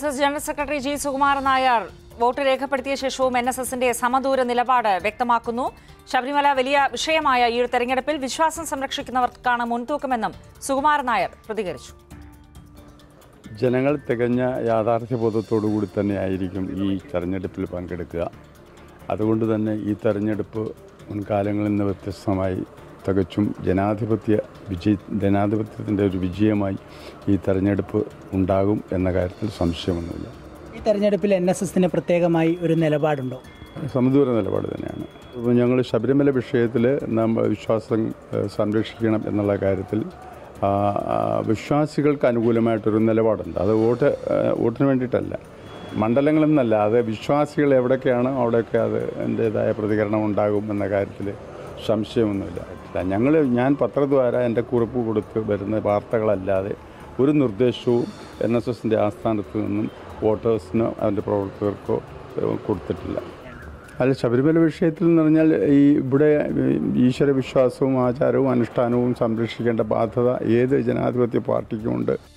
S S general secretary G Sukumaran Nair വോട്ട് രേഖപ്പെടുത്തിയ ശേഷവും എൻ എസ് എസിന്റെ സമദൂര നിലപാട് വ്യക്തമാക്കുന്നു ശബരിമല വലിയ വിഷയമായ ഈ ഒരു തെരഞ്ഞെടുപ്പിൽ വിശ്വാസം സംരക്ഷിക്കുന്നവർക്കാണ് മുൻതൂക്കമെന്നും സുകുമാരൻ നായർ പ്രതികരിച്ചു ജനങ്ങൾ തികഞ്ഞ യാഥാർത്ഥ്യബോധത്തോടു കൂടി തന്നെ ആയിരിക്കും ഈ തെരഞ്ഞെടുപ്പിൽ പങ്കെടുക്കുക അതുകൊണ്ട് തന്നെ ഈ തെരഞ്ഞെടുപ്പ് മുൻകാലങ്ങളിൽ നിന്ന് വ്യത്യസ്തമായി തികച്ചും ജനാധിപത്യ വിജയ ജനാധിപത്യത്തിൻ്റെ ഒരു വിജയമായി ഈ തെരഞ്ഞെടുപ്പ് ഉണ്ടാകും എന്ന കാര്യത്തിൽ സംശയമൊന്നുമില്ല ഈ തെരഞ്ഞെടുപ്പിൽ എൻ എസ് എസിന് പ്രത്യേകമായി ഒരു നിലപാടുണ്ടോ സമദൂര നിലപാട് തന്നെയാണ് ഇപ്പോൾ ഞങ്ങൾ ശബരിമല വിഷയത്തിൽ നമ്മൾ വിശ്വാസം ഏഹ്, സംരക്ഷിക്കണം എന്നുള്ള കാര്യത്തിൽ ആ, ആ, വിശ്വാസികൾക്ക് അനുകൂലമായിട്ടൊരു നിലപാടുണ്ട് അത് വോട്ട് ഏഹ്, വോട്ടിന് വേണ്ടിയിട്ടല്ല മണ്ഡലങ്ങളിൽ നിന്നല്ല അത് വിശ്വാസികൾ എവിടെയൊക്കെയാണ് അവിടെയൊക്കെ അത് എൻ്റേതായ പ്രതികരണം ഉണ്ടാകും എന്ന കാര്യത്തിൽ സംശയമൊന്നുമില്ല ഞങ്ങൾ ഞാൻ പത്രദ്വാര എൻ്റെ കുറിപ്പ് കൊടുത്ത് വരുന്ന വാർത്തകളല്ലാതെ ഒരു നിർദ്ദേശവും എൻ എസ് എസിൻ്റെ ആസ്ഥാനത്ത് നിന്നും വോട്ടേഴ്സിനോ അതിൻ്റെ പ്രവർത്തകർക്കോ ഏഹ്, കൊടുത്തിട്ടില്ല അല്ല ശബരിമല വിഷയത്തിൽ എന്ന് പറഞ്ഞാൽ ഈ ഇവിടെ ഈശ്വര വിശ്വാസവും ആചാരവും അനുഷ്ഠാനവും സംരക്ഷിക്കേണ്ട ബാധ്യത ഏത് ജനാധിപത്യ പാർട്ടിക്കുമുണ്ട്